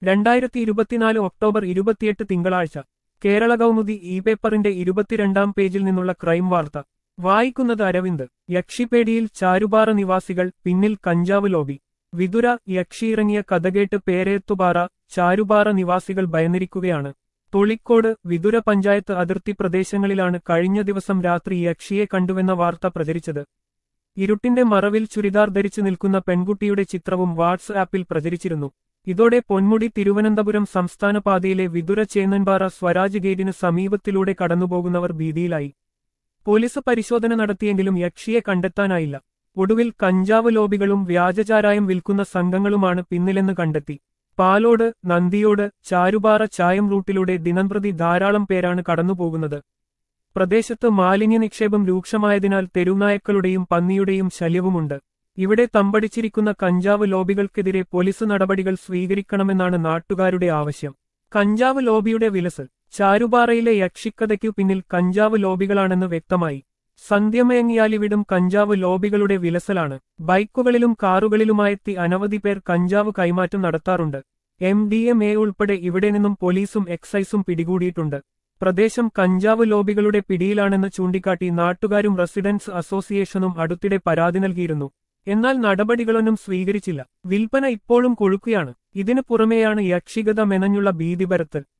രണ്ടായിരത്തി ഇരുപത്തിനാല് ഒക്ടോബർ ഇരുപത്തിയെട്ട് തിങ്കളാഴ്ച കേരള കൗമുദി ഇ പേപ്പറിന്റെ ഇരുപത്തിരണ്ടാം പേജിൽ നിന്നുള്ള ക്രൈം വാർത്ത വായിക്കുന്നത് അരവിന്ദ് യക്ഷിപേടിയിൽ ചാരുപാറ നിവാസികൾ പിന്നിൽ കഞ്ചാവ് ലോബി വിതുര യക്ഷിയിറങ്ങിയ കഥകേട്ട് പേരേത്തുപാറ ചാരുപാറ നിവാസികൾ ഭയന്നിരിക്കുകയാണ് തൊളിക്കോട് വിതുര പഞ്ചായത്ത് അതിർത്തി പ്രദേശങ്ങളിലാണ് കഴിഞ്ഞ ദിവസം രാത്രി യക്ഷിയെ കണ്ടുവെന്ന വാർത്ത പ്രചരിച്ചത് ഇരുട്ടിന്റെ മറവിൽ ചുരിദാർ ധരിച്ചു നിൽക്കുന്ന പെൺകുട്ടിയുടെ ചിത്രവും വാട്സ്ആപ്പിൽ പ്രചരിച്ചിരുന്നു ഇതോടെ പൊന്മുടി തിരുവനന്തപുരം സംസ്ഥാന പാതയിലെ വിതുര ചേന്നൻപാറ സ്വരാജ് ഗേറ്റിന് സമീപത്തിലൂടെ കടന്നുപോകുന്നവർ ഭീതിയിലായി പോലീസ് പരിശോധന നടത്തിയെങ്കിലും യക്ഷിയെ കണ്ടെത്താനായില്ല ഒടുവിൽ കഞ്ചാവ് ലോബികളും വ്യാജചാരായം വിൽക്കുന്ന സംഘങ്ങളുമാണ് പിന്നിലെന്ന് കണ്ടെത്തി പാലോട് നന്ദിയോട് ചാരുപാറ ചായം റൂട്ടിലൂടെ ദിനംപ്രതി ധാരാളം പേരാണ് കടന്നുപോകുന്നത് പ്രദേശത്ത് മാലിന്യ നിക്ഷേപം രൂക്ഷമായതിനാൽ തെരുവുനായക്കളുടെയും പന്നിയുടെയും ശല്യവുമുണ്ട് ഇവിടെ തമ്പടിച്ചിരിക്കുന്ന കഞ്ചാവ് ലോബികൾക്കെതിരെ പോലീസ് നടപടികൾ സ്വീകരിക്കണമെന്നാണ് നാട്ടുകാരുടെ ആവശ്യം കഞ്ചാവ് ലോബിയുടെ വിലസ് ചാരുപാറയിലെ യക്ഷിക്കഥയ്ക്കു പിന്നിൽ കഞ്ചാവ് ലോബികളാണെന്ന് വ്യക്തമായി സന്ധ്യമയങ്ങിയാലിവിടും കഞ്ചാവ് ലോബികളുടെ വിലസലാണ് ബൈക്കുകളിലും കാറുകളിലുമായെത്തി അനവധി പേർ കഞ്ചാവ് കൈമാറ്റം നടത്താറുണ്ട് എം ഡി എം എ ഉൾപ്പെടെ ഇവിടെ നിന്നും പോലീസും എക്സൈസും പിടികൂടിയിട്ടുണ്ട് പ്രദേശം കഞ്ചാവ് ലോബികളുടെ പിടിയിലാണെന്ന് ചൂണ്ടിക്കാട്ടി നാട്ടുകാരും റെസിഡൻസ് അസോസിയേഷനും അടുത്തിടെ പരാതി നൽകിയിരുന്നു എന്നാൽ നടപടികളൊന്നും സ്വീകരിച്ചില്ല വിൽപ്പന ഇപ്പോഴും കൊഴുക്കുകയാണ് ഇതിനു പുറമെയാണ് യക്ഷിഗത മെനഞ്ഞുള്ള ഭീതിപരത്തൽ